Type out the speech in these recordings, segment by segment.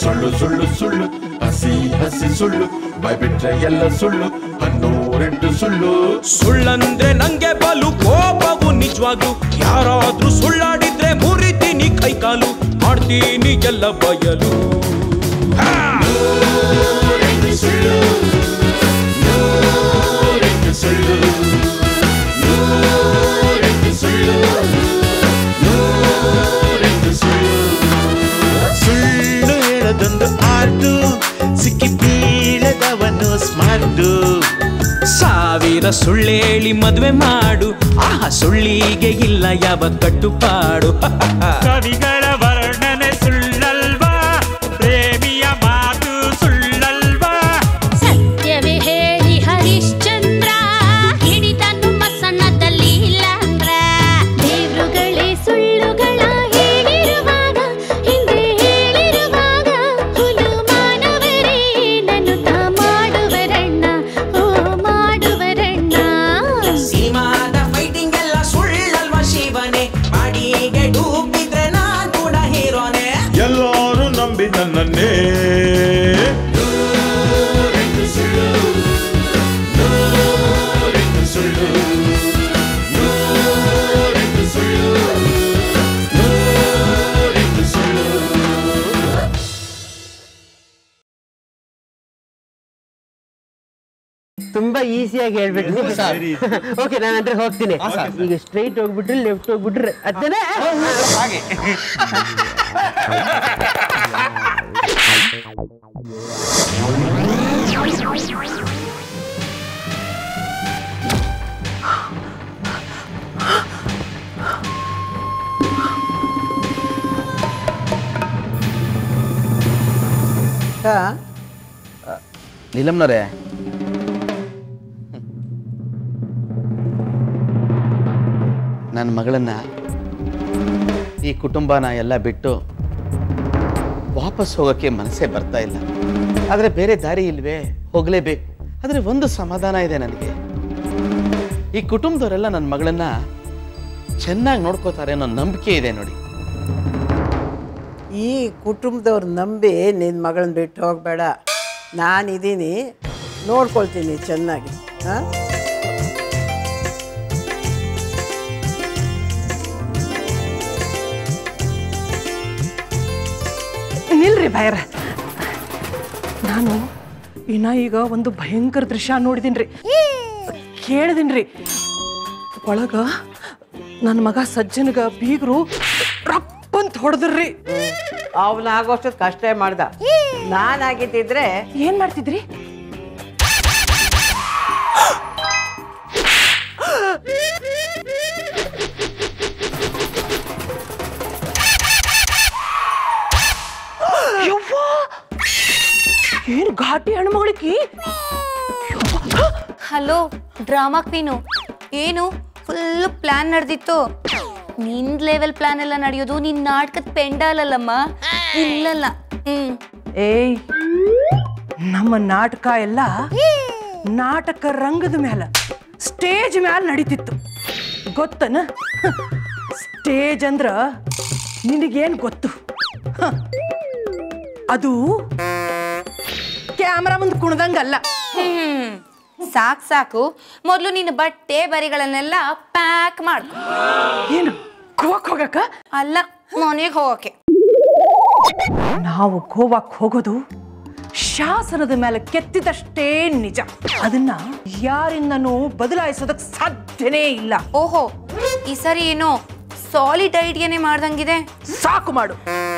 ಸುಳ್ಳು ಸುಳ್ಳು ಸುಳ್ಳು ಹಸಿ ಹಸಿ ಸುಳ್ಳು ಬಾಯ್ಬಿಟ್ರೆ ಎಲ್ಲ ಸುಳ್ಳು ಹನ್ನೂರೆಂಟು ಸುಳ್ಳು ಸುಳ್ಳಂದ್ರೆ ನಂಗೆ ಬಲು ಕೋಪವು ನಿಜವಾಗ್ಲು ಯಾರಾದ್ರೂ ಸುಳ್ಳಾಡಿದ್ರೆ ಮುರಿತೀನಿ ಕೈಕಾಲು ಮಾಡ್ತೀನಿ ಎಲ್ಲ ಬಯಲು ಹಾ! ನೂರೆಂಟು ಸುಳ್ಳು ನೂರೆಂಟು ಸುಳ್ಳು ನೂರೆಂಟು ಸುಳ್ಳು ನೂರೆಂಟು ಸುಳ್ಳು ಸುಳ್ಳು ಹೇಳದೊಂದು ಆರ್ಟು ಸಿಕ್ಕಿ ಬೀಳದವನು ಸ್ಮಾರ್ಟು ಸಾವಿರ ಸುಳ್ಳೇಳಿ ಮದ್ವೆ ಮಾಡು ಆಹ ಸುಳ್ಳಿಗೆ ಇಲ್ಲ ಯಾವ ಕಟ್ಟುಪಾಡು ಕವಿಗಳ ವರ್ಣನೆ ಸುಳ್ಳಲ್ವಾ ಪ್ರೇಮಿಯ ಮಾತು ಸುಳ್ಳಲ್ವಾ ಸತ್ಯವೇ ಹೇಳಿ ಹರಿಶ್ಚಂದ್ರ ಹಿಡಿದನು ಮಸಣದಲ್ಲಿ ಇಲ್ಲಂದ್ರ ದೇವ್ರುಗಳೇ ಸುಳ್ಳುಗಳ ಹೇಳಿರುವಾಗ ಹಿಂದೆ ಹೇಳಿರುವಾಗ ಹುಲು ಮಾನವರೇ ನನ್ನುತ್ತ ಮಾಡುವರಣ್ಣ ಓ ಮಾಡುವರಣ್ಣ ಸೀಮಾದ ಫೈಟಿಂಗ್ ಎಲ್ಲ ಸುಳ್ಳಲ್ವ ಶಿವನೇ ಮಾಡಿಗೆ ಡೂಬಿದ್ರೆ ನಾನ್ ಕೂಡ ಹೀರೋನೆ ಎಲ್ಲರೂ ನಂಬಿ ನನ್ನನ್ನೇ ನೂರೆಂಟು ಸುಳ್ಳು ನೂರೆಂಟು ಸುಳ್ಳು ನೂರೆಂಟು ಸುಳ್ಳು ನೂರೆಂಟು ಸುಳ್ಳು ತುಂಬಾ ಈಸಿಯಾಗಿ ಹೇಳ್ಬಿಟ್ರಿ ಓಕೆ ನಾನು ಅಂದ್ರೆ ಹೋಗ್ತೀನಿ ಈಗ ಸ್ಟ್ರೈಟ್ ಹೋಗ್ಬಿಟ್ರಿ ಲೆಫ್ಟ್ ಹೋಗ್ಬಿಟ್ರಿ ಅದೇನೆ ನೀಲಮ್ನವ್ರೆ ನನ್ನ ಮಗಳನ್ನ ಈ ಕುಟುಂಬನ ಎಲ್ಲ ಬಿಟ್ಟು ವಾಪಸ್ ಹೋಗೋಕ್ಕೆ ಮನಸ್ಸೇ ಬರ್ತಾ ಇಲ್ಲ ಆದರೆ ಬೇರೆ ದಾರಿ ಇಲ್ವೇ ಹೋಗಲೇಬೇಕು ಆದರೆ ಒಂದು ಸಮಾಧಾನ ಇದೆ ನನಗೆ ಈ ಕುಟುಂಬದವರೆಲ್ಲ ನನ್ನ ಮಗಳನ್ನ ಚೆನ್ನಾಗಿ ನೋಡ್ಕೋತಾರೆ ಅನ್ನೋ ನಂಬಿಕೆ ಇದೆ ನೋಡಿ ಈ ಕುಟುಂಬದವ್ರು ನಂಬಿ ನಿನ್ನ ಮಗಳನ್ನ ಬಿಟ್ಟು ಹೋಗಬೇಡ ನಾನಿದ್ದೀನಿ ನೋಡ್ಕೊಳ್ತೀನಿ ಚೆನ್ನಾಗಿ ಹಾಂ ನಿಲ್ರಿ ಭಯರ ನಾನು ಇನ್ನ ಈಗ ಒಂದು ಭಯಂಕರ ದೃಶ್ಯ ನೋಡಿದೀನ್ರಿ ಕೇಳಿದೀನ್ರಿ ಒಳಗ ನನ್ನ ಮಗ ಸಜ್ಜನಗ ಬೀಗರು ರಪ್ಪಂತ ಹೊಡೆದ್ರಿ ಅವನಾಗೋಷ್ಟು ಕಷ್ಟ ಮಾಡ್ದ ನಾನಾಗಿದ್ದಿದ್ರೆ ಏನ್ ಮಾಡ್ತಿದ್ರಿ ಯವ್ವಾ! ಏನ್ ಘಾಟಿ ಹೆಣ್ಮಗಳಿಕಿ ಹಲೋ ಡ್ರಾಮಾ ಕ್ವೀನು ಏನು ಫುಲ್ ಪ್ಲಾನ್ ನಡೆದಿತ್ತು ನಿನ್ ಲೆವೆಲ್ ಪ್ಲಾನ್ ಎಲ್ಲ ನಡೆಯೋದು ನಿನ್ ನಾಟಕದ ಪೆಂಡಾಲ್ ಅಲ್ಲಮ್ಮ ಇಲ್ಲಲ್ಲ ಹ್ಮ್ ಏಯ್ ನಮ್ಮ ನಾಟಕ ಎಲ್ಲ ನಾಟಕ ರಂಗದ ಮ್ಯಾಲ ಸ್ಟೇಜ್ ಮ್ಯಾಲ ನಡೀತಿತ್ತು ಗೊತ್ತನ ಸ್ಟೇಜ್ ಅಂದ್ರ ನಿನಗೇನ್ ಗೊತ್ತು ಹ. ಅದು ಕ್ಯಾಮ್ರಾ ಮುಂದೆ ಕುಣ್ದಂಗಲ್ಲ ಹ್ಮ್ ಸಾಕ್ ಸಾಕು ಮೊದಲು ನಿನ್ನ ಬಟ್ಟೆ ಬರಿಗಳನ್ನೆಲ್ಲ ಪ್ಯಾಕ್ ಮಾಡ್ಕೊ ಏನು ಗೋವಾಕ್ ಹೋಗಕ್ಕ ಅಲ್ಲ ಮನೆಗೆ ಹೋಗಕ್ಕೆ ನಾವು ಗೋವಾಕ್ ಹೋಗೋದು ಶಾಸನದ ಮೇಲೆ ಕೆತ್ತಿದಷ್ಟೇ ನಿಜ ಅದನ್ನ ಯಾರಿಂದನೂ ಬದಲಾಯಿಸೋದಕ್ ಸಾಧ್ಯನೇ ಇಲ್ಲ ಓಹೋ ಈ ಸರಿ ಏನೋ ಸಾಲಿಡ್ ಐಡಿಯಾನೇ ಮಾಡ್ದಂಗಿದೆ ಸಾಕು ಮಾಡು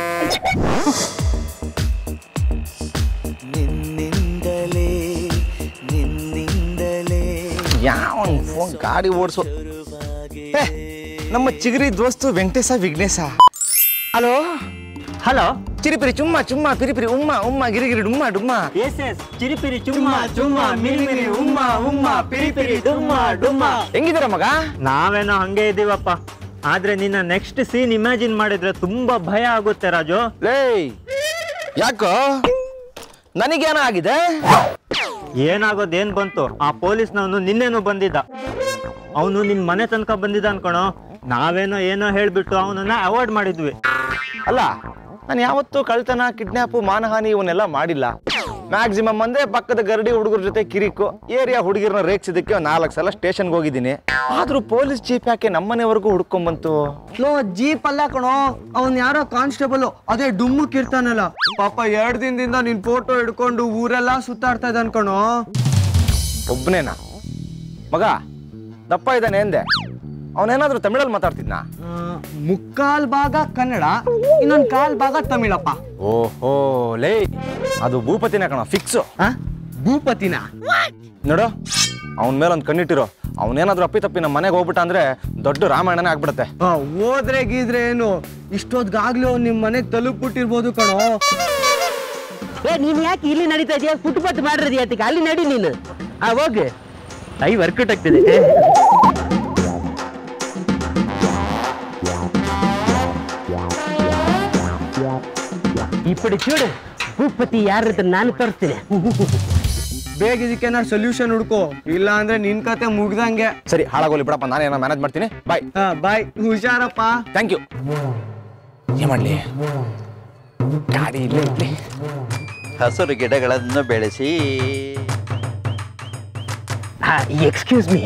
ನಿನ್ನಿಂದಲೇ ನಿನ್ನಿಂದಲೇ ಯಾವ ಫೋನ್ ಗಾಡಿ ಓಡಿಸೋ ನಮ್ಮ ಚಿಗರಿ ದೋಸ್ತು ವೆಂಕಟೇಶ ವಿಘ್ನೇಶ ಹಲೋ ಹಲೋ ಚಿರಿಪಿರಿ ಚುಮ್ಮ ಚುಮ್ಮ ಪಿರಿಪಿರಿ ಉಮ್ಮ ಉಮ್ಮ ಗಿರಿಗಿರಿ ಡುಮ್ಮ ಡುಮ್ಮ ಎಸ್ ಎಸ್ ಚಿರಿಪಿರಿ ಚುಮ್ಮ ಚುಮ್ಮ ಮಿರಿ ಮಿರಿ ಉಮ್ಮ ಉಮ್ಮ ಪಿರಿ ಪಿರಿ ಡುಮ್ಮ ಡುಮ್ಮ ಹೆಂಗಿದಾರ ಮಗ ನಾವೇನೋ ಹಂಗೆ ಇದೀವಪ್ಪ ಆದ್ರೆ ನಿನ್ನ ನೆಕ್ಸ್ಟ್ ಸೀನ್ ಇಮ್ಯಾಜಿನ್ ಮಾಡಿದ್ರೆ ತುಂಬಾ ಭಯ ಆಗುತ್ತೆ ರಾಜು ಲೇ ಯಾಕೋ ನನಗೇನೋ ಆಗಿದೆ ಏನಾಗೋದ್ ಏನ್ ಬಂತು ಆ ಪೊಲೀಸ್ನವನು ನಿನ್ನೇನು ಬಂದಿದ್ದ ಅವನು ನಿನ್ ಮನೆ ತನಕ ಬಂದಿದ್ದ ಅನ್ಕೊಣೋ ನಾವೇನೋ ಏನೋ ಹೇಳ್ಬಿಟ್ಟು ಅವನನ್ನ ಅವಾಯ್ಡ್ ಮಾಡಿದ್ವಿ ಅಲ್ಲ ನಾನು ಯಾವತ್ತೂ ಕಳ್ತನ ಕಿಡ್ನಾಪು ಮಾನಹಾನಿ ಇವನ್ನೆಲ್ಲ ಮಾಡಿಲ್ಲ ಮ್ಯಾಕ್ಸಿಮಮ್ ಅಂದ್ರೆ ಪಕ್ಕದ ಗರಡಿ ಹುಡುಗರ ಜೊತೆ ಕಿರಿಕು ಏರಿಯಾ ಹುಡುಗಿರನ್ನ ರೇಗ್ಸಿದ್ದಕ್ಕೆ ಒಂದ್ ನಾಲ್ಕು ಸಲ ಸ್ಟೇಷನ್ಗೆ ಹೋಗಿದ್ದೀನಿ ಆದ್ರೂ ಪೊಲೀಸ್ ಜೀಪ್ ಯಾಕೆ ನಮ್ಮನೆವರೆಗೂ ಹುಡ್ಕೊಂಬಂತು ಲೋ ಜೀಪ್ ಅಲ್ಲ ಕಣೋ ಅವನ್ ಯಾರೋ ಕಾನ್ಸ್ಟೇಬಲ್ ಅದೇ ಡುಮ್ಮಕ್ ಇರ್ತಾನಲ್ಲ ಪಾಪ ಎರಡ್ ದಿನದಿಂದ ನಿನ್ ಫೋಟೋ ಹಿಡ್ಕೊಂಡು ಊರೆಲ್ಲ ಸುತ್ತಾಡ್ತಾ ಇದ್ದಾನ್ ಕಣೋ ಒಬ್ಬನೇನಾ ಮಗ ದಪ್ಪ ಇದ್ದಾನೆ ಎಂದೆ ಅವನೇನಾದ್ರೂ ತಮಿಳಲ್ಲಿ ಮಾತಾಡ್ತಿದ್ನಾ ಮುಕ್ಕಾಲ್ ಭಾಗ ಕನ್ನಡ ಇನ್ನೊಂದ್ ಕಾಲ್ ಭಾಗ ತಮಿಳಪ್ಪ ಓಹೋ ಲೇ ಅದು ಭೂಪತಿನ ಕಣ ಫಿಕ್ಸು ಭೂಪತಿನ ನೋಡು ಅವನ ಮೇಲೆ ಒಂದು ಕಣ್ಣಿಟ್ಟಿರೋ ಅವನೇನಾದ್ರೂ ಅಪ್ಪಿ ತಪ್ಪಿ ನಮ್ಮ ಮನೆಗೆ ಹೋಗ್ಬಿಟ್ಟ ಅಂದ್ರೆ ದೊಡ್ಡ ರಾಮಾಯಣನೇ ಆಗ್ಬಿಡುತ್ತೆ ಆ, ಹೋದ್ರೆ ಗೀದ್ರೆ ಏನು ಇಷ್ಟೊತ್ಗಾಗ್ಲೂ ಅವ್ನ್ ನಿಮ್ ಮನೆಗ್ ತಲುಪ್ಬಿಟ್ಟಿರ್ಬೋದು ಕಣೋ ಏ ನೀನ್ ಯಾಕೆ ಇಲ್ಲಿ ನಡೀತಾ ಇದೆಯಾ ಫುಟ್ಪಾತ್ ಮಾಡಿರೋದು ಯಾತಿಗೆ ಅಲ್ಲಿ ನಡಿ ನೀನು ಆ ಹೋಗು ಐ ವರ್ಕೌಟ್ ಆಗ್ತದೆ ఇప్పుడు చూడు ಭೂಪತಿ ಯಾರ ನಾನು ತೋರಿಸ್ತೀನಿ ಬೇಗ ಇದಕ್ಕೇನಾರು ಸೊಲ್ಯೂಷನ್ ಹುಡ್ಕೋ ಇಲ್ಲ ಅಂದ್ರೆ ನಿನ್ ಕತೆ ಮುಗ್ದಂಗೆ ಸರಿ ಹಾಳಾಗೋಲಿ ಬಿಡಪ್ಪ ನಾನೇನೋ ಮ್ಯಾನೇಜ್ ಮಾಡ್ತೀನಿ ಬಾಯ್ ಬಾಯ್ ಹುಷಾರಪ್ಪ ಥ್ಯಾಂಕ್ ಯು ಏನ್ ಮಾಡ್ಲಿ ಗಾಡಿ ಇಲ್ಲೇ ಇರ್ಲಿ ಹಸಿರು ಗಿಡಗಳನ್ನು ಬೆಳೆಸಿ ಎಕ್ಸ್ಕ್ಯೂಸ್ ಮೀ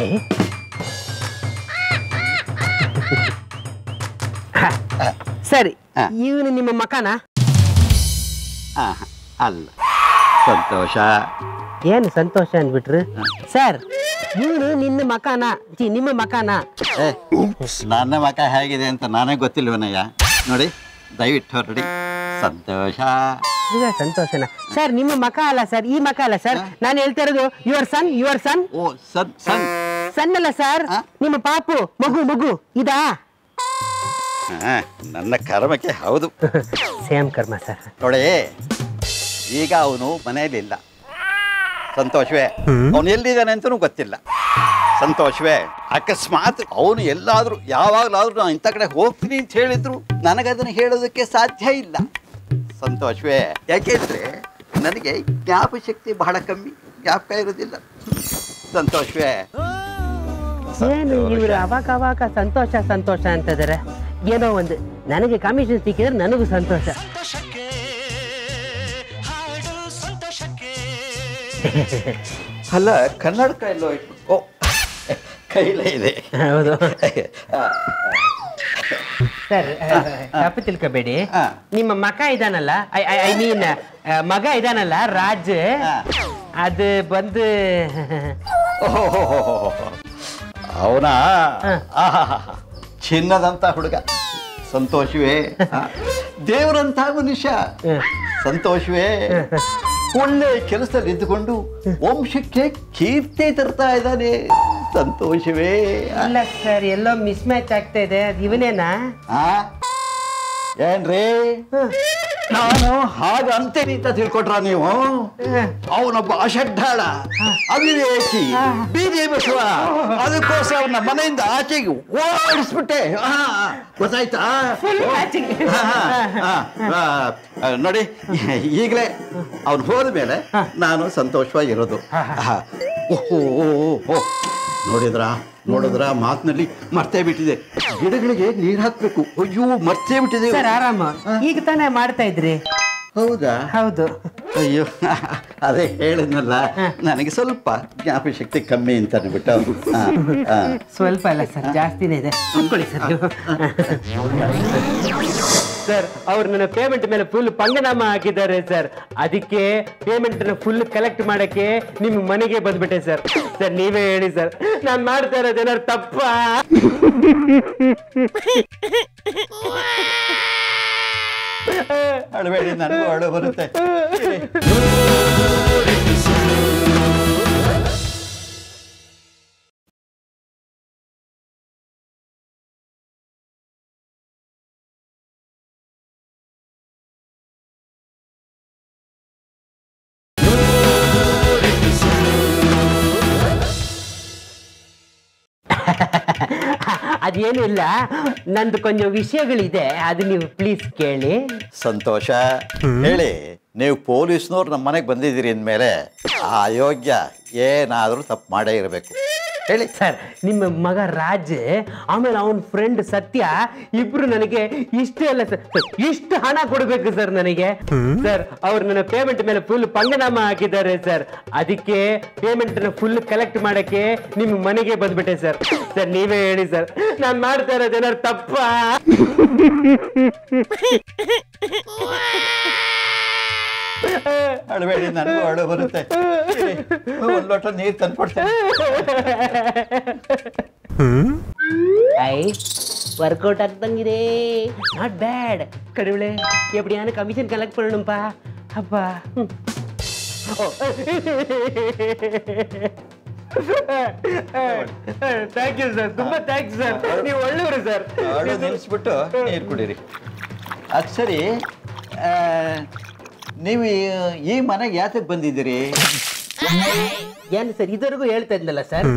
ಸರಿ ಇವನು ನಿಮ್ಮ ಮಕಾನ ಆ, ಅಲ್ಲ ಸಂತೋಷ ಏನು ಸಂತೋಷ ಅಂದ್ಬಿಟ್ರು ಸರ್ ಇವನು ನಿನ್ನ ಮಕಾನ ಜಿ ನಿಮ್ಮ ಮಕಾನ ಏ ನನ್ನ ಮಕ ಹೇಗಿದೆ ಅಂತ ನಾನೇ ಗೊತ್ತಿಲ್ವನಯ್ಯ ನೋಡಿ ದಯವಿಟ್ಟು ಹೊರಡಿ ಸಂತೋಷ ಈಗ ಸಂತೋಷನ ಸರ್ ನಿಮ್ಮ ಮಕ ಅಲ್ಲ ಸರ್ ಈ ಮಕ ಅಲ್ಲ ಸರ್ ನಾನು ಹೇಳ್ತಾ ಇರೋದು ಯುವರ್ ಸನ್ ಯುವರ್ ಸನ್ ಓ ಸನ್ ಸನ್ ಸನ್ ಅಲ್ಲ ಸರ್ ನಿಮ್ಮ ಪಾಪು ಮಗು ಮಗು ಇದಾ ಹಾ, ನನ್ನ ಕರ್ಮಕ್ಕೆ ಹೌದು ಸೇಮ್ ಕರ್ಮ ಸರ್ ನೋಡಿ ಈಗ ಅವನು ಮನೆಯಲ್ಲಿಲ್ಲ ಸಂತೋಷವೇ ಅವನು ಎಲ್ಲಿದ್ದಾನೆ ಅಂತಲೂ ಗೊತ್ತಿಲ್ಲ ಸಂತೋಷವೇ ಅಕಸ್ಮಾತ್ ಅವನು ಎಲ್ಲಾದರೂ ಯಾವಾಗಲಾದ್ರೂ ನಾನು ಇಂಥ ಕಡೆ ಹೋಗ್ತೀನಿ ಅಂತ ಹೇಳಿದ್ರು ನನಗದನ್ನು ಹೇಳೋದಕ್ಕೆ ಸಾಧ್ಯ ಇಲ್ಲ ಸಂತೋಷವೇ ಯಾಕೆಂದ್ರೆ ನನಗೆ ಜ್ಞಾಪಶಕ್ತಿ ಬಹಳ ಕಮ್ಮಿ ಜ್ಞಾಪಕ ಇರೋದಿಲ್ಲ ಸಂತೋಷವೇ ಏನು ಇವರು ಅವಾಗ ಅವಾಗ ಸಂತೋಷ ಸಂತೋಷ ಅಂತಿದ್ದಾರೆ ಏನೋ ಒಂದು ನನಗೆ ಕಮಿಷನ್ ಸಿಕ್ಕಿದ್ರೆ ನನಗೂ ಸಂತೋಷ ಅಲ್ಲ ಕನ್ನಡಕ ಎಲ್ಲೋ ಇಟ್ಟು ಓ ಕೈಲೇ ಇದೆ ಹೌದು ಸರ್ ತಪ್ಪು ತಿಳ್ಕೊಬೇಡಿ ನಿಮ್ಮ ಮಕ ಇದಾನಲ್ಲ ಐ ಮೀನ್ ಮಗ ಇದಾನಲ್ಲ ರಾಜ್ ಅದು ಬಂದು ಅವನ ಚಿನ್ನದಂತ ಹುಡುಗ ಸಂತೋಷವೇ ಆ, ದೇವರಂತ ಮನುಷ್ಯ ಸಂತೋಷವೇ ಒಳ್ಳೆ ಕೆಲಸದಲ್ಲಿ ಇದ್ದುಕೊಂಡು ವಂಶಕ್ಕೆ ಕೀರ್ತಿ ತರ್ತಾ ಇದ್ದಾನೆ ಸಂತೋಷವೇ ಇಲ್ಲ ಸರ್ ಎಲ್ಲೋ ಮಿಸ್ ಮ್ಯಾಚ್ ಆಗ್ತಾ ಇದೆ ಅದು ಇವನೇನಾ ಆ? ಏನ್ರಿ ನಾನು ಹಾಗೆ ಅಂತೇನೆ ಅಂತ ತಿಳ್ಕೊಟ್ರ ನೀವು ಅವನೊಬ್ಬ ಅಷಡ್ಡಾಳ ಅವಿವೇಕಿ ಬೀದಿ ಬಸವ ಅದಕ್ಕೋಸ್ಕರ ಅವನ ಮನೆಯಿಂದ ಆಚೆಗೆ ಓಡಿಸ್ಬಿಟ್ಟೆ ಆ, ಗೊತ್ತಾಯ್ತಾ ಹಾ, ಹಾ, ಹಾ. ಆ, ನೋಡಿ ಈಗಲೇ ಅವನು ಹೋದ ಮೇಲೆ ನಾನು ಸಂತೋಷವಾಗಿರೋದು ಆ, ಓಹೋ ಓಹೋ ನೋಡಿದ್ರ ನೋಡಿದ್ರ ಮಾತಿನಲ್ಲಿ ಮರ್ತೇ ಬಿಟ್ಟಿದೆ ಗಿಡಗಳಿಗೆ ನೀರ್ ಹಾಕ್ಬೇಕು ಅಯ್ಯೋ ಮರ್ತೇ ಬಿಟ್ಟಿದೆ ಸರ್ ಆರಾಮ ಈಗ ತಾನೇ ಮಾಡ್ತಾ ಇದ್ರಿ ಹೌದಾ ಹೌದು ಅಯ್ಯೋ ಅದೇ ಹೇಳಿದ್ನಲ್ಲ ನನಗೆ ಸ್ವಲ್ಪ ಜ್ಞಾಪಕ ಶಕ್ತಿ ಕಮ್ಮಿ ಅಂತ ಅಂದ್ಬಿಟ್ಟು ಆ, ಆ. ಸ್ವಲ್ಪ ಅಲ್ಲ ಸರ್ ಜಾಸ್ತಿನೇ ಇದೆ ಕೂತ್ಕೊಳ್ಳಿ ಸರ್ ನೀವು ಸರ್ ಅವ್ರು ನನ್ನ ಪೇಮೆಂಟ್ ಮೇಲೆ ಫುಲ್ ಪಂಗನಾಮ ಹಾಕಿದ್ದಾರೆ ಸರ್ ಅದಕ್ಕೆ ಪೇಮೆಂಟ್ ಫುಲ್ ಕಲೆಕ್ಟ್ ಮಾಡಕ್ಕೆ ನಿಮ್ಮ ಮನೆಗೆ ಬಂದ್ಬಿಟ್ಟೆ ಸರ್ ಸರ್ ನೀವೇ ಹೇಳಿ ಸರ್ ನಾನು ಮಾಡ್ತಾ ಇರೋದು ಏನಾದ್ರು ತಪ್ಪ ಅಳಬೇಡಿ ನನಗೂ ಅಳು ಬರುತ್ತೆ ಅದೇನು ಇಲ್ಲ ನಂದು ಕೊಂಚ ವಿಷಯಗಳಿದೆ ಅದು ನೀವು ಪ್ಲೀಸ್ ಕೇಳಿ ಸಂತೋಷ ಹೇಳಿ ನೀವು ಪೊಲೀಸ್ನವ್ರು ನಮ್ಮ ಮನೆಗೆ ಬಂದಿದ್ದೀರಿ ಅಂದಮೇಲೆ ಆ ಅಯೋಗ್ಯ ಏನಾದರೂ ತಪ್ಪು ಮಾಡೇ ಇರಬೇಕು ಹೇಳಿ ಸರ್ ನಿಮ್ಮ ಮಗ ರಾಜ್ ಆಮೇಲೆ ಅವನ ಫ್ರೆಂಡ್ ಸತ್ಯ ಇಬ್ರು ನನಗೆ ಇಷ್ಟು ಎಲ್ಲ ಸರ್ ಇಷ್ಟು ಹಣ ಕೊಡಬೇಕು ಸರ್ ನನಗೆ ಸರ್ ಅವ್ರು ನನ್ನ ಪೇಮೆಂಟ್ ಮೇಲೆ ಫುಲ್ ಪಂಗನಾಮ ಹಾಕಿದ್ದಾರೆ ಸರ್ ಅದಕ್ಕೆ ಪೇಮೆಂಟ್ ಫುಲ್ ಕಲೆಕ್ಟ್ ಮಾಡಕ್ಕೆ ನಿಮ್ಮ ಮನೆಗೆ ಬಂದ್ಬಿಟ್ಟೆ ಸರ್ ಸರ್ ನೀವೇ ಹೇಳಿ ಸರ್ ನಾನು ಮಾಡ್ತಾ ಇರೋದು ಏನಾದ್ರು ತಪ್ಪಾ ಅಳಬೇಡಿ ನನಗೂ ಅಳು ಬರುತ್ತೆ ಇರಿ, ಒಂದ್ ಲೋಟ ನೀರು ತಂದ್ಕೊಡ್ತೇನೆ ಐ ವರ್ಕೌಟ್ ಆಗ್ತಂಗಿದೆ ನಾಟ್ ಬ್ಯಾಡ್ ಕಡಿಮೆ எப்படியான கமிஷன் கலெக்ட் பண்ணணும்ப்பா அப்பா ம். ஓ ಥ್ಯಾಂಕ್ ಯು ಸರ್ ತುಂಬಾ ಥ್ಯಾಂಕ್ಸ್ ಸರ್ ನೀವು ಒಳ್ಳೆಯವರು ಸರ್ ಅಳು ನಿಲ್ಲಿಸ್ಬಿಟ್ಟು ನೀರು ಕುಡೀರಿ ಅದು ಸರಿ ಆ, ನೀವು ಈ- ಈ ಮನೆಗೆ ಯಾತಕ್ಕೆ ಬಂದಿದ್ದೀರಿ ಏನು ಸರ್ ಇದುವರೆಗೂ ಹೇಳ್ತಾ ಇದ್ನಲ್ಲ ಸರ್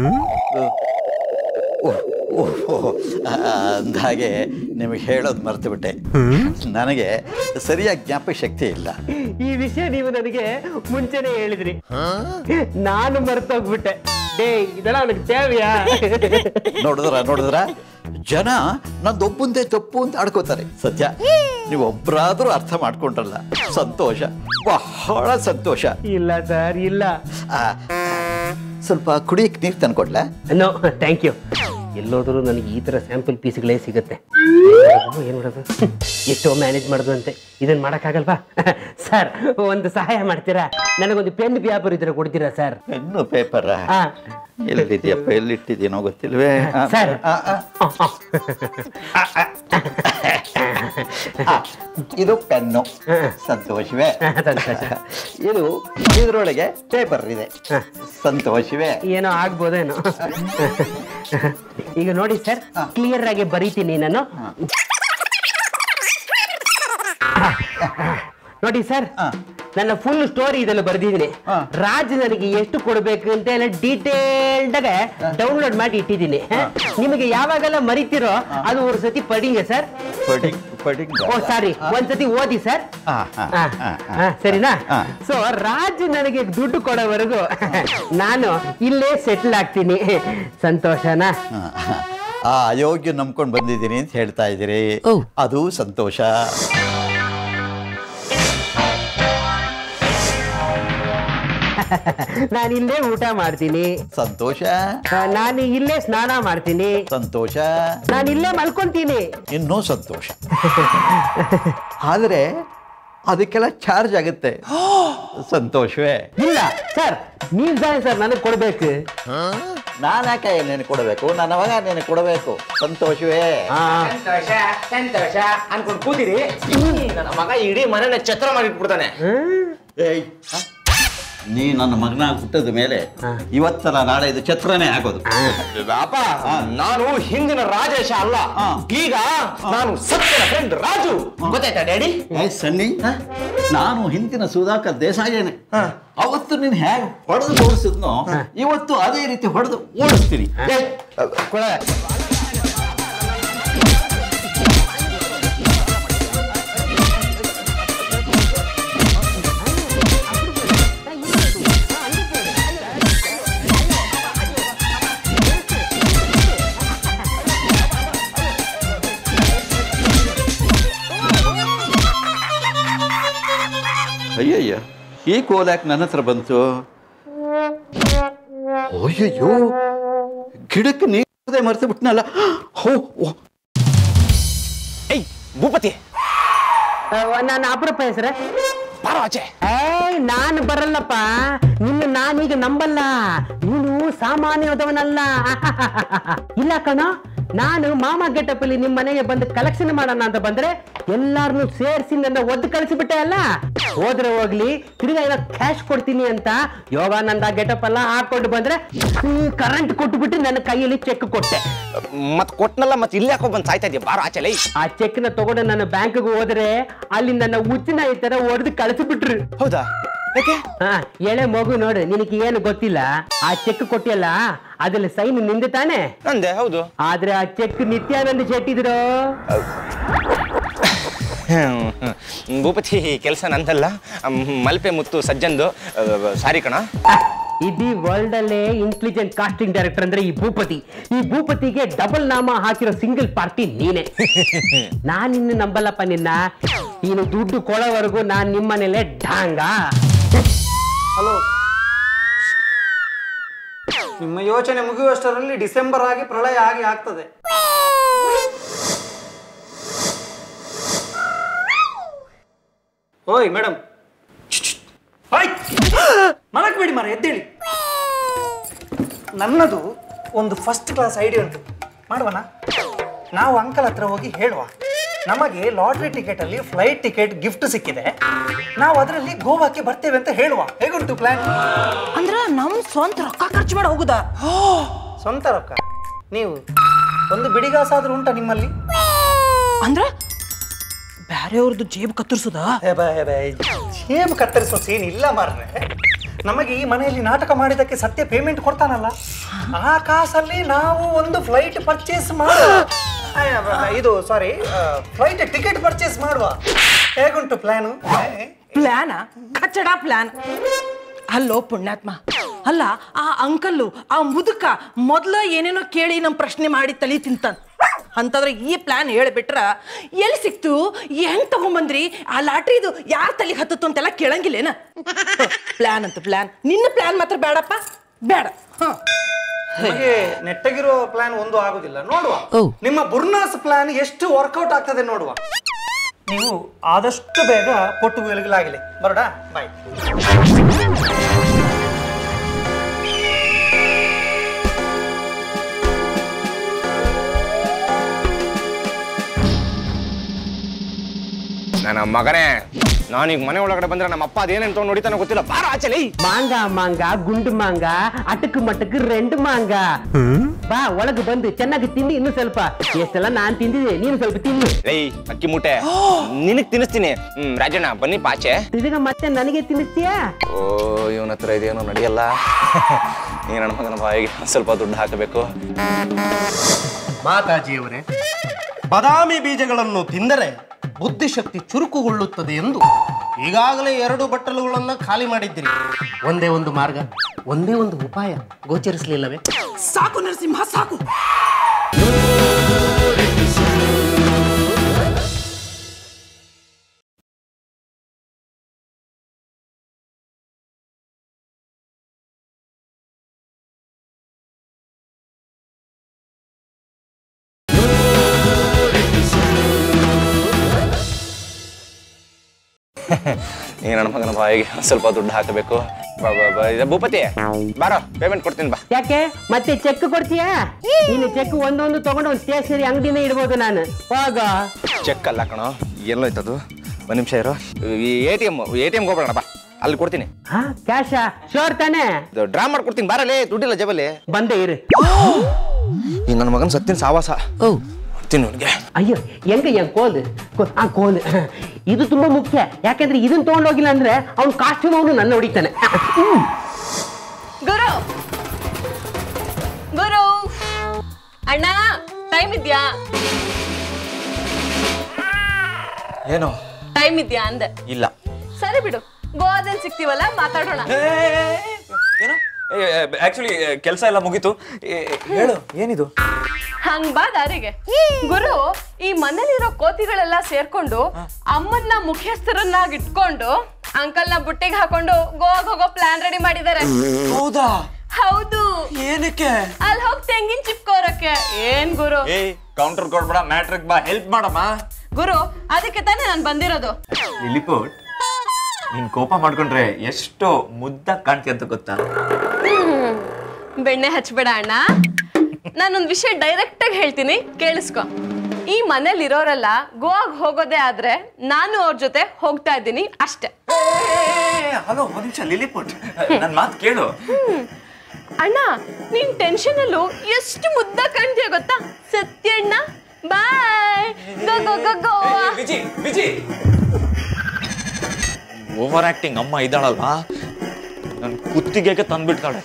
ಅಂದಾಗೆ ನಿಮಗೆ ಹೇಳೋದು ಮರ್ತು ಬಿಟ್ಟೆ ನನಗೆ ಸರಿಯಾಗಿ ಜ್ಞಾಪಕ ಶಕ್ತಿ ಇಲ್ಲ ಈ ವಿಷಯ ನೀವು ನನಗೆ ಮುಂಚೆನೆ ಹೇಳಿದ್ರಿ ನಾನು ಮರ್ತೋಗ್ಬಿಟ್ಟೆ ಡೇ ಇದೆಲ್ಲ ನನಗೆ ತೇವೆಯಾ ನೋಡಿದ್ರ ನೋಡಿದ್ರ ಜನ ನಂದೊಬ್ಬಂದೇ ತಪ್ಪು ಅಂತ ಆಡ್ಕೋತಾರೆ ಸತ್ಯ ನೀವು ಒಬ್ಬರಾದ್ರೂ ಅರ್ಥ ಮಾಡ್ಕೊಂಡ್ರಲ್ಲ ಸಂತೋಷ ಬಹಳ ಸಂತೋಷ ಇಲ್ಲ ಸರ್ ಇಲ್ಲ ಆ, ಸ್ವಲ್ಪ ಕುಡಿಯಕ್ಕೆ ನೀರು ತಂದ್ಕೊಡ್ಲಾ ನೋ ಥ್ಯಾಂಕ್ ಯು ಎಲ್ಲೋದ್ರೂ ನನಗೆ ಈ ಥರ ಸ್ಯಾಂಪಲ್ ಪೀಸ್ಗಳೇ ಸಿಗುತ್ತೆ ಏನು ಮಾಡೋದು ಎಷ್ಟೋ ಮ್ಯಾನೇಜ್ ಮಾಡೋದು ಅಂತೆ ಇದನ್ನು ಮಾಡೋಕ್ಕಾಗಲ್ವಾ ಸರ್ ಒಂದು ಸಹಾಯ ಮಾಡ್ತೀರಾ ನನಗೊಂದು ಪೆನ್ ವ್ಯಾಪಾರ ಇದ್ರೆ ಕೊಡ್ತೀರಾ ಸರ್ ಪೆನ್ನು ಪೇಪರ್ ಎಲ್ಲಿದೆಯಪ್ಪ ಎಲ್ಲಿಟ್ಟಿದ್ದೀನೋ ಗೊತ್ತಿಲ್ವೇ ಆ, ಸರ್. ಆ, ಆ. ಆ, ಇದು ಪೆನ್ನು ಸಂತೋಷವೇ ಸಂತೋಷ. ಇದು ಇದರೊಳಗೆ ಪೇಪರ್ ಇದೆ ಸಂತೋಷವೇ ಏನೋ ಆಗ್ಬೋದೇನೋ ಈಗ ನೋಡಿ ಸರ್ ಕ್ಲಿಯರ್ ಆಗಿ ಬರೀತೀನಿ ನಾನು ನೋಡಿ ಸರ್ ನನ್ನ ಫುಲ್ ಸ್ಟೋರಿ ಇದೆಲ್ಲ ಬರ್ದಿದ್ದೀನಿ ರಾಜ್ ನನಗೆ ಎಷ್ಟು ಕೊಡ್ಬೇಕು ಅಂತ ಎಲ್ಲ ಡೀಟೇಲ್ಡ್ ಆಗಿ ಡೌನ್ಲೋಡ್ ಮಾಡಿ ಇಟ್ಟಿದ್ದೀನಿ ನಿಮಗೆ ಯಾವಾಗೆಲ್ಲ ಮರಿತೀರೋ ಅದು ಒಂದು ಸತಿ ಪಡಿಂಗ ಸರ್ ಪಡಿಂಗ್ ಪಡಿಂಗ್ ಓ ಸಾರಿ ಒಂದ್ಸತಿ ಓದಿ ಸರ್ ಆ, ಆ, ಆ, ಆ, ಆ. ಆ, ಸರಿನಾ ಆ. ಸೊ ರಾಜ್ ನನಗೆ ದುಡ್ಡು ಕೊಡೋವರೆಗೂ ನಾನು ಇಲ್ಲೇ ಸೆಟ್ಲ್ ಆಗ್ತೀನಿ ಸಂತೋಷನಾ ಆ ಅಯೋಗ್ಯ ನಂಬ್ಕೊಂಡು ಬಂದಿದ್ದೀನಿ ಅಂತ ಹೇಳ್ತಾ ಇದ್ದೀರಿ ಅದು ಸಂತೋಷ ನಾನು ಇಲ್ಲೇ ಊಟ ಮಾಡ್ತೀನಿ ಸಂತೋಷ ಆ, ನಾನು ಇಲ್ಲೇ ಸ್ನಾನ ಮಾಡ್ತೀನಿ ಸಂತೋಷ ನಾನು ಇಲ್ಲೇ ಮಲ್ಕೊಂತೀನಿ ಇನ್ನೂ ಸಂತೋಷ ಆದರೆ ಅದಕ್ಕೆಲ್ಲ ಚಾರ್ಜ್ ಆಗುತ್ತೆ ಸಂತೋಷವೇ ಇಲ್ಲ ಸರ್ ನೀವ್ ಸರ್ ನನಗೆ ಕೊಡ್ಬೇಕು ನಾನು ಯಾಕೆ ನಿನಗೆ ಕೊಡಬೇಕು ನನ್ನ ಮಗ ನಿನಗೆ ಕೊಡಬೇಕು ಸಂತೋಷವೇ ಸಂತೋಷ ಸಂತೋಷ ಅನ್ಕೊಂಡು ಕೂತಿರಿ ನನ್ನ ಮಗ ಇಡೀ ಮನೆನ ಛತ್ರ ಮಾಡಿಟ್ಬಿಡ್ತಾನೆ ಏಯ್, ಹ? ನೀ ನನ್ನ ಮಗನಾಗಿ ಹುಟ್ಟಿದ ಮೇಲೆ ಇವತ್ತಲ್ಲ ನಾಳೆ ಇದು ಛತ್ರನೇ ಆಗೋದು ಅಪ್ಪ ನಾನು ಹಿಂದಿನ ರಾಜೇಶ ಅಲ್ಲ ಈಗ ನಾನು ಸತ್ಯನ ಫ್ರೆಂಡ್ ರಾಜು ಗೊತ್ತಾಯ್ತಾ ಡ್ಯಾಡಿ ಏ ಸನ್ನಿ ನಾನು ಹಿಂದಿನ ಸುಧಾಕರ್ ದೇಸಾಯೇನೆ ಅವತ್ತು ನೀನು ಹೇಗೆ ಹೊಡೆದು ಓಡಿಸಿದ್ನೋ ಇವತ್ತು ಅದೇ ರೀತಿ ಹೊಡೆದು ಓಡಿಸ್ತೀನಿ ಏ, ಕೊಡ. ಅಯ್ಯಯ್ಯ ಈ ಕೋಲ್ಯಾಕ್ ನನ್ನ ಹತ್ರ ಬಂತು ಅಯ್ಯಯ್ಯೋ ಗಿಡಕ್ಕೆ ನೀರೇ ಮರ್ತು ಬಿಟ್ನಲ್ಲ ಹೋ ಓ, ಏಯ್ ಭೂಪತಿ ನಾನು ಅಪರೂಪ ಹೆಸರ ಬಾರೋ ಆಚೆ ಏಯ್ ನಾನು ಬರಲ್ಲಪ್ಪ ನಿನ್ನ ನಾನೀಗ ನಂಬಲ್ಲ ನೀನು ಸಾಮಾನ್ಯದವನಲ್ಲ ಇಲ್ಲ ಕಣೋ ನಾನು ಮಾಮ ಗೆಟಪ್ ಅಲ್ಲಿ ನಿಮ್ಮ ಮನೆಗೆ ಬಂದು ಕಲೆಕ್ಷನ್ ಮಾಡೋಣ ಅಂತ ಬಂದ್ರೆ ಎಲ್ಲಾರನ್ನು ಸೇರಿಸಿ ನನ್ನ ಒದ್ದು ಕಳಿಸಿಬಿಟ್ಟೆ ಅಲ್ಲ ಹೋದ್ರೆ ಹೋಗ್ಲಿ ತಿರ್ಗಾ ಇವಾಗ ಕ್ಯಾಶ್ ಕೊಡ್ತೀನಿ ಅಂತ ಯೋಗಾನಂದ ಗೆಟಪ್ ಎಲ್ಲ ಹಾಕೊಂಡು ಬಂದ್ರೆ ಕರೆಂಟ್ ಕೊಟ್ಬಿಟ್ಟು ನನ್ನ ಕೈಯಲ್ಲಿ ಚೆಕ್ ಕೊಟ್ಟೆ ಮತ್ ಕೊಟ್ನಲ್ಲ ಮತ್ ಇಲ್ಲಿ ಯಾಕೋ ಬಂದ್ ಸಾಯ್ತಾ ಇದೆಯಾ ಬಾರೋ ಆಚೆ ಲೈ ಆ ಚೆಕ್ ನ ತಗೊಂಡು ನನ್ನ ಬ್ಯಾಂಕ್ಗೆ ಹೋದ್ರೆ ಅಲ್ಲಿ ನನ್ನ ಹುಚ್ಚಿನ ಈ ತರ ಹೊಡೆದು ಕಳಿಸಿಬಿಟ್ರು ಹೌದಾ ಯಾಕೆ ಹಾ ಎಳೆ ಮಗು ನೋಡು ನಿನಗೆ ಏನು ಗೊತ್ತಿಲ್ಲ ಆ ಚೆಕ್ ಕೊಟ್ಟಿಯಲ್ಲ ಅದ್ರಲ್ಲಿ ಸೈನ್ ನಿಂದೆ ತಾನೆ ನಂದೆ ಹೌದು ಆದ್ರೆ ಆ ಚೆಕ್ ನಿತ್ಯಾನಂದ ಶೆಟ್ಟಿದ್ರು ಹ್ಮ್, ಹ್ಮ್. ಭೂಪತಿ ಕೆಲಸ ನಂದಲ್ಲ ಅಮ್, ಮಲ್ಪೆ ಮುತ್ತು ಸಜ್ಜಂದು ಸಾರಿ ಕಣ ಇಡೀ ವರ್ಲ್ಡ್ ಅಲ್ಲೇ ಇಂಟೆಲಿಜೆಂಟ್ ಕಾಸ್ಟಿಂಗ್ ಡೈರೆಕ್ಟರ್ ಅಂದ್ರೆ ಈ ಭೂಪತಿ ಈ ಭೂಪತಿಗೆ ಡಬಲ್ ನಾಮ ಹಾಕಿರೋ ಸಿಂಗಲ್ ಪಾರ್ಟಿ ನೀನೆ ನಾನ್ ನಿನ್ನ ನಂಬಲ್ಲಪ್ಪ ನಿನ್ನ ನೀನು ದುಡ್ಡು ಕೊಡೋವರೆಗೂ ನಾನ್ ನಿಮ್ಮನೇಲೆ ಢಾಂಗ ಹಲೋ ನಿಮ್ಮ ಯೋಚನೆ ಮುಗಿಯುವಷ್ಟರಲ್ಲಿ ಡಿಸೆಂಬರ್ ಆಗಿ ಪ್ರಳಯ ಆಗಿ ಆಗ್ತದೆ ಓಯ್ ಮೇಡಮ್ ಮಲಕ್ಬೇಡಿ ಮರ ಎದ್ದೇಳಿ ನನ್ನದು ಒಂದು ಫಸ್ಟ್ ಕ್ಲಾಸ್ ಐಡಿಯಾ ಉಂಟು ಮಾಡುವನ ನಾವು ಅಂಕಲ್ ಹತ್ರ ಹೋಗಿ ಹೇಳುವ ನಮಗೆ ಲಾಟ್ರಿ ಟಿಕೆಟ್ ಅಲ್ಲಿ ಫ್ಲೈಟ್ ಟಿಕೆಟ್ ಗಿಫ್ಟ್ ಸಿಕ್ಕಿದೆ ನಾವು ಅದರಲ್ಲಿ ಗೋವಾಕ್ಕೆ ಬರ್ತೇವೆ ಅಂತ ಹೇಳುವ ಹೇಗುಂಟು ಪ್ಲಾನ್ ಅಂದ್ರ ನಮ್ ಸ್ವಂತ ರೊಕ್ಕ ಖರ್ಚು ಮಾಡಿ ಹೋಗುದಾ ಸ್ವಂತ ರೊಕ್ಕ ನೀವು ಒಂದು ಬಿಡಿಗಾಸಾದ್ರೂ ಉಂಟಾ ನಿಮ್ಮಲ್ಲಿ ಅಂದ್ರ ಬ್ಯಾರೆಯವ್ರದ್ದು ಜೇಬ್ ಕತ್ತರಿಸುದಾ ಜೇಬು ಕತ್ತರಿಸೋ ಸೀನ್ ಇಲ್ಲ ಮಾರ್ರೆ ನಮಗೆ ಈ ಮನೆಯಲ್ಲಿ ನಾಟಕ ಮಾಡಿದಕ್ಕೆ ಸತ್ಯ ಪೇಮೆಂಟ್ ಕೊಡ್ತಾನಲ್ಲ ಆ ಕಾಸಲ್ಲಿ ನಾವು ಒಂದು ಫ್ಲೈಟ್ ಪರ್ಚೇಸ್ ಮಾಡುವ ಆ, ಇದು ಸಾರಿ ಫ್ಲೈಟ್ ಟಿಕೆಟ್ ಪರ್ಚೇಸ್ ಮಾಡುವ ಹೇಗುಂಟು ಪ್ಲಾನು ಪ್ಲಾನ ಕಚ್ಚಡ ಪ್ಲಾನ್ ಅಲ್ಲೋ ಪುಣ್ಯಾತ್ಮ ಅಲ್ಲ ಆ ಅಂಕಲ್ಲು ಆ ಮುದುಕ ಮೊದ್ಲ ಏನೇನೋ ಕೇಳಿ ನಮ್ ಪ್ರಶ್ನೆ ಮಾಡಿ ತಲಿ ತಿಂತಾನ ಅಂತಂದ್ರೆ ಈ ಪ್ಲಾನ್ ಹೇಳ್ಬಿಟ್ರ ಎಲ್ಲಿ ಸಿಕ್ತು ಹೆಂಗ್ ತಗೊಂಬಂದ್ರಿ ಆ ಲಾಟ್ರಿದು ಯಾರ ತಲೆಗೆ ಹತ್ತತ್ತು ಅಂತೆಲ್ಲ ಕೇಳಂಗಿಲ್ಲೇನ ಪ್ಲಾನ್ ಅಂತ ಪ್ಲಾನ್ ನಿನ್ನ ಪ್ಲಾನ್ ಮಾತ್ರ ಬೇಡಪ್ಪ ಬೇಡ ಹ ನಮಗೆ ನೆಟ್ಟಗಿರೋ ಪ್ಲಾನ್ ಒಂದು ಆಗುದಿಲ್ಲ ನೋಡುವ ನಿಮ್ಮ ಬುರ್ನಾಸ್ ಪ್ಲಾನ್ ಎಷ್ಟು ವರ್ಕೌಟ್ ಆಗ್ತದೆ ನೋಡುವ ನೀವು ಆದಷ್ಟು ಬೇಗ ಕೊಟ್ಟು ವೆಲಗಲಾಗಲಿ ಬರೋಡಾ ಬಾಯ್ ನನ್ನ ಮಗನೇ ನಾನೀಗ ಮನೆ ಒಳಗಡೆ ಬಂದ್ರೆ ನಮ್ಮ ಅಪ್ಪ ಅದೇನೇನು ತೊಗೊಂಡು ನೋಡಿತಾನೋ ಗೊತ್ತಿಲ್ಲ ಬಾರ ಆಚಲಿ ಮಾಂಗ ಮಾಂಗ ಗುಂಡು ಮಾಂಗ ಅಟಕ್ ಮಟಕ್ ರೆಂಡು ಮಾಂಗ ಬಾ ಒಳಗೆ ಬಂದು ಚೆನ್ನಾಗಿ ತಿನ್ನಿ ಇನ್ನು ಸ್ವಲ್ಪ ಎಷ್ಟೆಲ್ಲ ನಾನ್ ತಿಂದಿದೆ ನೀನು ಸ್ವಲ್ಪ ತಿನ್ನು ಏಯ್ ಅಕ್ಕಿ ಮೂಟೆ ನಿನಗ್ ತಿನ್ನಿಸ್ತೀನಿ ಹ್ಮ್ ರಾಜಣ್ಣ ಬನ್ನಿ ಪಾಚೆ ಇದೀಗ ಮತ್ತೆ ನನಗೆ ತಿನ್ನಿಸ್ತೀಯಾ ಓ ಇವನ ಹತ್ರ ಇದೇನೋ ನಡೆಯಲ್ಲ ಈ ನನ್ನ ಮಗನ ಬಾಯಿಗೆ ಒಂದ್ ಸ್ವಲ್ಪ ದುಡ್ಡು ಹಾಕಬೇಕು ಮಾತಾಜಿಯವರೇ ಬಾದಾಮಿ ಬೀಜಗಳನ್ನು ತಿಂದರೆ ಬುದ್ಧಿಶಕ್ತಿ ಚುರುಕುಗೊಳ್ಳುತ್ತದೆ ಎಂದು ಈಗಾಗಲೇ ಎರಡು ಬಟ್ಟಲುಗಳನ್ನು ಖಾಲಿ ಮಾಡಿದ್ದೀರಿ ಒಂದೇ ಒಂದು ಮಾರ್ಗ ಒಂದೇ ಒಂದು ಉಪಾಯ ಗೋಚರಿಸಲಿಲ್ಲವೇ ಸಾಕು ನರಸಿಂಹ ಸಾಕು ಈ ನನ್ನ ಮಗನ ಬಾಯಿಗೆ ಒಂದ್ ಸ್ವಲ್ಪ ದುಡ್ಡು ಹಾಕಬೇಕು ಬಾ ಬಾ ಬಾ ಇದು ಭೂಪತಿ ಬಾರೋ ಪೇಮೆಂಟ್ ಕೊಡ್ತೀನಿ ಬಾ ಯಾಕೆ ಮತ್ತೆ ಚೆಕ್ ಕೊಡ್ತೀಯಾ ನೀನು ಚೆಕ್ ಒಂದೊಂದು ತಗೊಂಡು ಒಂದು ಸ್ಟೇಷನರಿ ಅಂಗಡಿನೇ ಇಡ್ಬೋದು ನಾನು ಹೋಗ ಚೆಕ್ ಅಲ್ಲ ಕಣೋ ಎಲ್ಲೋಯ್ತದು ಒಂದ್ ನಿಮಿಷ ಇರೋ ಈ A T M A T ಎಮ್ಗೆ ಹೋಗ್ಬೇಡ ಬಾ ಅಲ್ಲಿ ಕೊಡ್ತೀನಿ ಹಾ ಕ್ಯಾಶ ಶೋರ್ ತಾನೆ ಇದು ಡ್ರಾ ಮಾಡ್ಕೊಡ್ತೀನಿ ಬಾರಲೇ ದುಡ್ಡಿಲ್ಲ ಜಬಲ್ಲಿ ಬಂದೆ ಇರು ಈ ನನ್ನ ಮಗನ ಸತ್ತಿನ ಸಾವಾಸ ಕೊಡ್ತೀನಿ ಅವ್ನಿಗೆ ಅಯ್ಯೋ ಹೆಂಗ ಹೆಂಗ್ ಕೋಲ್ ಕೋ- ಆ ಕೋಲ್ ಇದು ತುಂಬಾ ಮುಖ್ಯ ಯಾಕಂದ್ರೆ ಇದನ್ನ ತಗೊಂಡೋಗಿಲ್ಲ ಅಂದ್ರೆ ಅವ್ನ ಕಾಸ್ಟ್ಯೂಮ್ ಅವನು ನನ್ನ ಹೊಡಿತಾನೆ ಹ್ಮ್. ಗುರು ಗುರು ಅಣ್ಣ ಟೈಮ್ ಇದ್ಯಾ ಏನು ಟೈಮ್ ಇದ್ಯಾ ಅಂದೆ ಇಲ್ಲ ಸರಿ ಬಿಡು ಗೋವಾದಲ್ಲಿ ಸಿಗ್ತೀವಲ್ಲ ಮಾತಾಡೋಣ ಏನು ಆಕ್ಚುಲಿ ಕೆಲಸ ಎಲ್ಲ ಮುಗೀತು ಹೇಳು ಏನಿದು ಹಂಗ್ ಬಾ ದಾರಿಗೆ ಗುರು ಈ ಮನೇಲಿರೋ ಕೋತಿಗಳೆಲ್ಲ ಸೇರ್ಕೊಂಡು ಅಮ್ಮನ್ನ ಮುಖ್ಯಸ್ಥರನ್ನಾಗಿ ಇಟ್ಕೊಂಡು ಅಂಕಲ್ನ ಬುಟ್ಟಿಗೆ ಹಾಕೊಂಡು ಗೋವಾಗ್ ಹೋಗೋ ಪ್ಲಾನ್ ರೆಡಿ ಮಾಡಿದ್ದಾರೆ ಹೌದಾ ಹೌದು ಏನಕ್ಕೆ ಅಲ್ಲಿ ಹೋಗಿ ತೆಂಗಿನ ಚಿಪ್ಕೋರಕ್ಕೆ ಏನ್ ಗುರು ಏಯ್ ಕೌಂಟರ್ ಕೊಡ್ಬೇಡ ಮ್ಯಾಟ್ರಿಕ್ ಬಾ ಹೆಲ್ಪ್ ಮಾಡಮ್ಮ ಗುರು ಅದಕ್ಕೆ ತಾನೇ ನಾನು ಬಂದಿರೋದು ಲಿಲಿಪುಟ್ ನೀನ್ ಕೋಪ ಮಾಡ್ಕೊಂಡ್ರೆ ಎಷ್ಟು ಮುದ್ದಾಗಿ ಕಾಣ್ತಿ ಅಂತ ಗೊತ್ತಾ ಹ್ಮ್. ಬೆಣ್ಣೆ ಹಚ್ಬೇಡ ಅಣ್ಣ ನಾನೊಂದ್ ವಿಷಯ ಡೈರೆಕ್ಟ್ ಆಗಿ ಹೇಳ್ತೀನಿ ಕೇಳಿಸ್ಕೊ ಈ ಮನೇಲಿ ಇರೋರೆಲ್ಲ ಗೋವಾಗ್ ಹೋಗೋದೇ ಆದ್ರೆ ನಾನು ಅವ್ರ ಜೊತೆ ಹೋಗ್ತಾ ಇದ್ದೀನಿ ಅಷ್ಟೇ ಹಲೋ ಒಂದ್ ನಿಮಿಷ ಲಿಲಿಪುಟ್ ನನ್ ಮಾತು ಕೇಳು ಹ್ಮ್. ಅಣ್ಣ ನೀನ್ ಟೆನ್ಷನ್ ಅಲ್ಲೂ ಎಷ್ಟು ಮುದ್ದ ಕಾಣ್ತೀಯ ಗೊತ್ತಾ ಸತ್ಯಣ್ಣ bye go go go Goa Viji Viji over acting ಅಮ್ಮ ಇದ್ದಾಳಲ್ವಾ ನನ್ ಕುತ್ತಿಗೆಗೆ ತಂದ್ಬಿಡ್ತಾಳೆ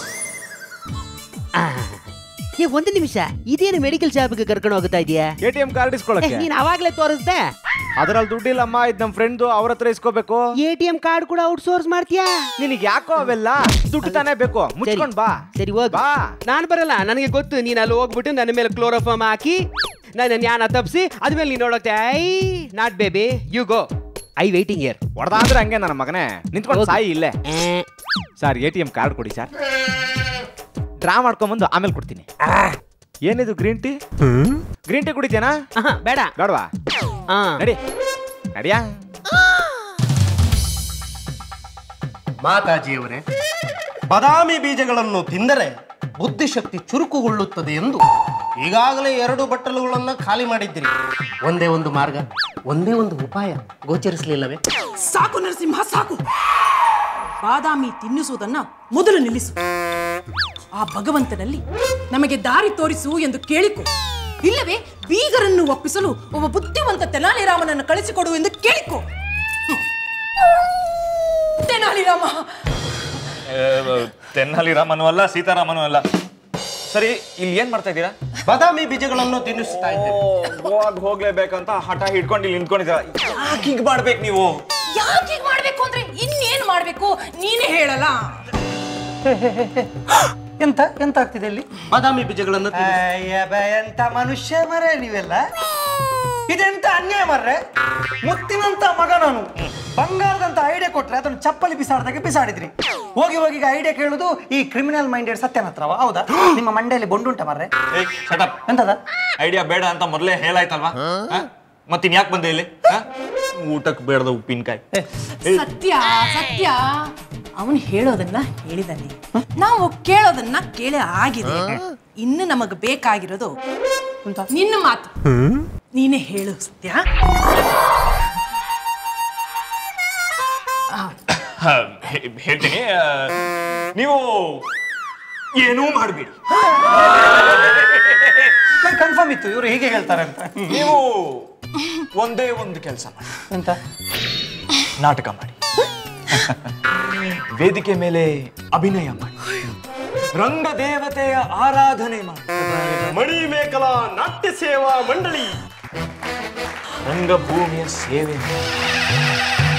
ಏ ಒಂದು ನಿಮಿಷ ಇದೇನು ಮೆಡಿಕಲ್ ಶಾಪ್ಗೆ ಕರ್ಕೊಂಡು ಹೋಗ್ತಾ ಇದೀಯಾ ಎ ಟಿ ಎಂ ಕಾರ್ಡ್ ಇಸ್ಕೊಳಕ್ಕೆ ನೀನ್ ಅವಾಗ್ಲೇ ತೋರಿಸ್ದೆ ಅದ್ರಲ್ಲಿ ದುಡ್ಡಿಲ್ಲಮ್ಮ ಇದು ನಮ್ಮ ಫ್ರೆಂಡ್ದು ಅವ್ರ ಹತ್ರ ಇಸ್ಕೋಬೇಕು ಎ ಟಿ ಎಂ ಕಾರ್ಡ್ ಕೂಡ ಔಟ್ಸೋರ್ಸ್ ಮಾಡ್ತೀಯಾ ನಿನಗೆ ಯಾಕೋ ಅವೆಲ್ಲ ದುಡ್ಡು ತಾನೇ ಬೇಕು ಮುಚ್ಕೊಂಡ್ ಬಾ ಸರಿ ಹೋಗ್ ಬಾ ನಾನು ಬರಲ್ಲ ನನಗೆ ಗೊತ್ತು ನೀನು ಅಲ್ಲಿ ಹೋಗ್ಬಿಟ್ಟು ನನ್ನ ಮೇಲೆ ಕ್ಲೋರೋಫಾರ್ಮ್ ಹಾಕಿ ನನ್ನ ಜ್ಞಾನ ತಪ್ಪಿಸಿ ಅದ್ಮೇಲೆ ನೀನು ನೋಡೋಕೆ I not baby you go I waiting here ಹೊಡೆದಾದ್ರೆ ಹಂಗೆ ನನ್ನ ಮಗನೇ ನಿಂತ್ಕೊಂಡು ಸಾಯಿ ಇಲ್ಲೇ sir A T M card ಕೊಡಿ ಸರ್ ಡ್ರಾ ಮಾಡ್ಕೊಂಬಂದು ಆಮೇಲೆ ಕೊಡ್ತೀನಿ ಏನಿದು ಗ್ರೀನ್ ಟೀ ಗ್ರೀನ್ ಟೀ ಕುಡಿತೇನಾ ಬೇಡ ಬೇಡವಾ ನಡಿ ನಡಿಯಾ ಮಾತಾಜಿಯವರೇ ಬಾದಾಮಿ ಬೀಜಗಳನ್ನು ತಿಂದರೆ ಬುದ್ಧಿಶಕ್ತಿ ಚುರುಕುಗೊಳ್ಳುತ್ತದೆ ಎಂದು ಈಗಾಗಲೇ ಎರಡು ಬಟ್ಟಲುಗಳನ್ನು ಖಾಲಿ ಮಾಡಿದ್ದೀರಿ ಒಂದೇ ಒಂದು ಮಾರ್ಗ ಒಂದೇ ಒಂದು ಉಪಾಯ ಗೋಚರಿಸಲಿಲ್ಲವೇ ಸಾಕು ನರಸಿಂಹ ಸಾಕು ಬಾದಾಮಿ ತಿನ್ನಿಸುವುದನ್ನ ಮೊದಲು ನಿಲ್ಲಿಸು ಆ ಭಗವಂತನಲ್ಲಿ ನಮಗೆ ದಾರಿ ತೋರಿಸು ಎಂದು ಕೇಳಿಕೊ ಇಲ್ಲವೇ ಬೀಗರನ್ನು ಒಪ್ಪಿಸಲು ಒಬ್ಬ ಬುದ್ಧಿವಂತ ತೆನಾಲಿರಾಮನನ್ನು ಕಳಿಸಿಕೊಡು ಎಂದು ಕೇಳಿಕೊ ಹ್ಮ್. ತೆನಾಲಿರಾಮ ತೆನ್ನಾಲಿ ರಾಮನು ಅಲ್ಲ ಸೀತಾರಾಮನು ಅಲ್ಲ ಸರಿ ಇಲ್ಲಿ ಏನ್ ಮಾಡ್ತಾ ಇದ್ದೀರಾ ಬಾದಾಮಿ ಬೀಜಗಳನ್ನು ತಿನ್ನಿಸ್ತಾ ಇದ್ದೀರಿ ಗೋವಾಗ ಹೋಗ್ಲೇಬೇಕಂತ ಹಠ ಹಿಡ್ಕೊಂಡು ಇಲ್ಲಿ ನಿಂತ್ಕೊಂಡಿದ್ದೀರಾ ಯಾಕೆ ಹಿಂಗ್ ಮಾಡ್ಬೇಕು ನೀವು ಯಾಕೆ ಹೀಗ್ ಮಾಡ್ಬೇಕು ಅಂದ್ರೆ ಇನ್ನೇನ್ ಮಾಡ್ಬೇಕು ನೀನೇ ಹೇಳಲ್ಲ ಎಂತ ಎಂತ ಆಗ್ತಿದೆ ಇಲ್ಲಿ ಬಾದಾಮಿ ಬೀಜಗಳನ್ನು ತಿನ್ನಿಸಿ. ಅಯ್ಯ ಬೇ, ಎಂತ ಮನುಷ್ಯ ಮರೆ ನೀವೆಲ್ಲ ಇದೆಂತ ಅನ್ಯಾಯ ಮರ್ರೆ ಮುತ್ತಿನಂತ ಮಗ ನಾನು ಬಂಗಾರದಂತ ಐಡಿಯಾ ಕೊಟ್ರೆ ಅದನ್ನು ಚಪ್ಪಲಿ ಬಿಸಾಡ್ದಾಗೆ ಬಿಸಾಡಿದ್ರಿ ಹೋಗಿ ಹೋಗಿ ಈಗ ಐಡಿಯಾ ಕೇಳುದು ಈ ಕ್ರಿಮಿನಲ್ ಮೈಂಡೆಡ್ ಸತ್ಯನ ಹತ್ರವ ಹೌದಾ ನಿಮ್ಮ ಮಂಡೆಯಲ್ಲಿ ಬೊಂಡುಂಟ ಮರ್ರೆ ಎಂತದ ಐಡಿಯಾ ಬೇಡ ಅಂತ ಮೊದಲೇ ಹೇಳಾಯ್ತಲ್ವಾ ಮತ್ತಿನ್ ಯಾಕೆ ಬಂದೆ ಇಲ್ಲಿ ಊಟಕ್ಕೆ ಬೇಡದ ಉಪ್ಪಿನಕಾಯಿ ಸತ್ಯ ಸತ್ಯ ಅವನು ಹೇಳೋದನ್ನ ಹೇಳಿದಲ್ಲಿ ನಾವು ಕೇಳೋದನ್ನ ಕೇಳಿ ಆಗಿದೆ ಇನ್ನು ನಮಗ್ ಬೇಕಾಗಿರೋದು ನಿನ್ನ ಮಾತು ನೀನೇ ಹೇಳು ಸತ್ಯ ಹೇಳ್ತೀನಿ ಆ, ನೀವು ಏನೂ ಮಾಡಬೇಡಿ ಕನ್ಫರ್ಮ್ ಇತ್ತು ಇವರು ಹೀಗೆ ಹೇಳ್ತಾರೆ ಅಂತ ನೀವು ಒಂದೇ ಒಂದು ಕೆಲಸ ಮಾಡಿ ಎಂತ ನಾಟಕ ಮಾಡಿ ವೇದಿಕೆ ಮೇಲೆ ಅಭಿನಯ ಮಾಡಿ ರಂಗ ದೇವತೆಯ ಆರಾಧನೆ ಮಾಡಿ ಮಣಿ ಮೇಕಲಾ ನಾಟ್ಯ ಸೇವಾ ಮಂಡಳಿ ರಂಗಭೂಮಿಯ ಸೇವೆ ಮಾಡಿ